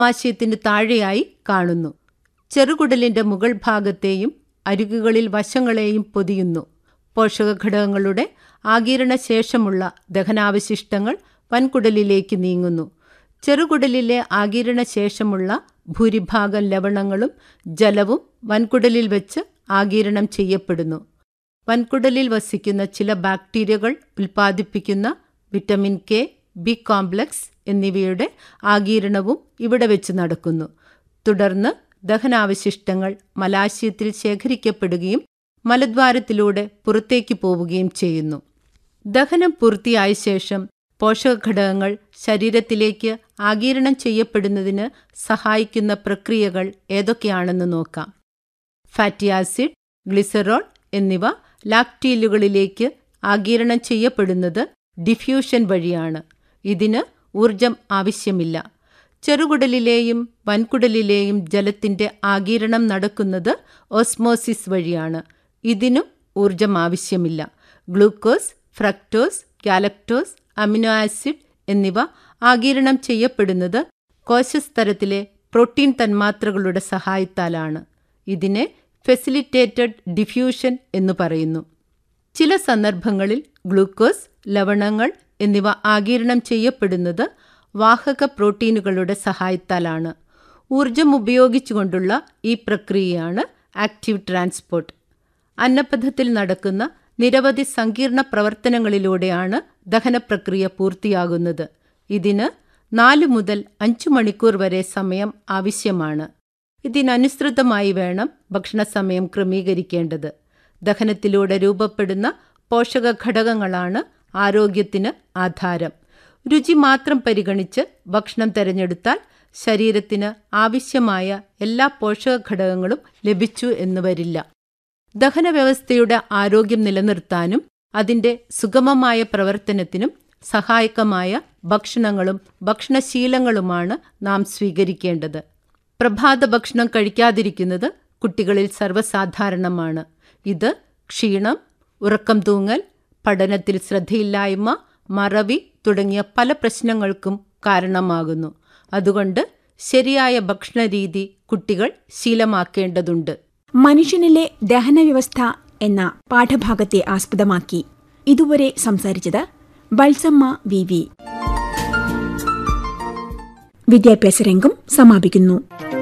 ആമാശയത്തിന് താഴെയായി കാണുന്നു ചെറുകുടലിന്റെ മുകൾ ഭാഗത്തെയും അരികുകളിൽ വശങ്ങളെയും പൊതിയുന്നു പോഷകഘടകങ്ങളുടെ ആഗീരണ ശേഷമുള്ള ദഹനാവശിഷ്ടങ്ങൾ വൻകുടലിലേക്ക് നീങ്ങുന്നു ചെറുകുടലിലെ ആഗീരണ ശേഷമുള്ള ഭൂരിഭാഗം ലവണങ്ങളും ജലവും വൻകുടലിൽ വെച്ച് ആഗീരണം ചെയ്യപ്പെടുന്നു വൻകുടലിൽ വസിക്കുന്ന ചില ബാക്ടീരിയകൾ ഉൽപ്പാദിപ്പിക്കുന്ന വിറ്റമിൻ കെ ബി കോംപ്ലക്സ് എന്നിവയുടെ ആഗീരണവും ഇവിടെ വെച്ച് നടക്കുന്നു തുടർന്ന് ദഹനാവശിഷ്ടങ്ങൾ മലാശയത്തിൽ ശേഖരിക്കപ്പെടുകയും മലദ്വാരത്തിലൂടെ പുറത്തേക്ക് പോവുകയും ചെയ്യുന്നു ദഹനം പൂർത്തിയായ ശേഷം പോഷകഘടകങ്ങൾ ശരീരത്തിലേക്ക് ആഗീരണം ചെയ്യപ്പെടുന്നതിന് സഹായിക്കുന്ന പ്രക്രിയകൾ ഏതൊക്കെയാണെന്ന് നോക്കാം ഫാറ്റി ആസിഡ് ഗ്ലിസറോൾ എന്നിവ ലാക്ടീലുകളിലേക്ക് ആഗീരണം ചെയ്യപ്പെടുന്നത് ഡിഫ്യൂഷൻ വഴിയാണ് ഇതിന് ഊർജം ആവശ്യമില്ല ചെറുകുടലിലെയും വൻകുടലിലെയും ജലത്തിന്റെ ആഗീരണം നടക്കുന്നത് ഓസ്മോസിസ് വഴിയാണ് ഇതിനും ഊർജം ആവശ്യമില്ല glucose fructose galactose amino acid എന്നിവ ആഗീരണം ചെയ്യപ്പെടുന്നത് കോശസ്തരത്തിലെ പ്രോട്ടീൻ തന്മാത്രകളുടെ സഹായത്താലാണ് ഇതിനെ ഫെസിലിറ്റേറ്റഡ് ഡിഫ്യൂഷൻ എന്ന് പറയുന്നു ചില സന്ദർഭങ്ങളിൽ ഗ്ലൂക്കോസ് ലവണങ്ങൾ എന്നിവ ആഗീരണം ചെയ്യപ്പെടുന്നത് വാഹക പ്രോട്ടീനുകളുടെ സഹായത്താലാണ് ഊർജം ഉപയോഗിച്ചുകൊണ്ടുള്ള ഈ പ്രക്രിയയാണ് ആക്റ്റീവ് ട്രാൻസ്പോർട്ട് അന്നപഥത്തിൽ നടക്കുന്ന നിരവധി സങ്കീർണ പ്രവർത്തനങ്ങളിലൂടെയാണ് ദഹനപ്രക്രിയ പൂർത്തിയാകുന്നത് ഇതിന് നാല് മുതൽ അഞ്ചു മണിക്കൂർ വരെ സമയം ആവശ്യമാണ് ഇതിനനുസൃതമായി വേണം ഭക്ഷണസമയം ക്രമീകരിക്കേണ്ടത് ദഹനത്തിലൂടെ രൂപപ്പെടുന്ന പോഷക ഘടകങ്ങളാണ് ആരോഗ്യത്തിന് ആധാരം രുചി മാത്രം പരിഗണിച്ച് ഭക്ഷണം തിരഞ്ഞെടുത്താൽ ശരീരത്തിന് ആവശ്യമായ എല്ലാ പോഷക ഘടകങ്ങളും ലഭിച്ചു എന്ന് വരില്ല ദഹന വ്യവസ്ഥയുടെ ആരോഗ്യം നിലനിർത്താനും അതിന്റെ സുഗമമായ പ്രവർത്തനത്തിനും സഹായകമായ ഭക്ഷണങ്ങളും ഭക്ഷണശീലങ്ങളുമാണ് നാം സ്വീകരിക്കേണ്ടത് പ്രഭാത ഭക്ഷണം കഴിക്കാതിരിക്കുന്നത് കുട്ടികളിൽ സർവ്വസാധാരണമാണ് ഇത് ക്ഷീണം ഉറക്കം തൂങ്ങൽ പഠനത്തിൽ ശ്രദ്ധയില്ലായ്മ മറവി തുടങ്ങിയ പല പ്രശ്നങ്ങൾക്കും കാരണമാകുന്നു അതുകൊണ്ട് ശരിയായ ഭക്ഷണരീതി കുട്ടികൾ ശീലമാക്കേണ്ടതുണ്ട് മനുഷ്യനിലെ ദഹനവ്യവസ്ഥ എന്ന പാഠഭാഗത്തെ ആസ്പദമാക്കി ഇതുവരെ സംസാരിച്ചത് ബൽസമ്മ വി വി വിദ്യാഭ്യാസ രംഗം സമാപിക്കുന്നു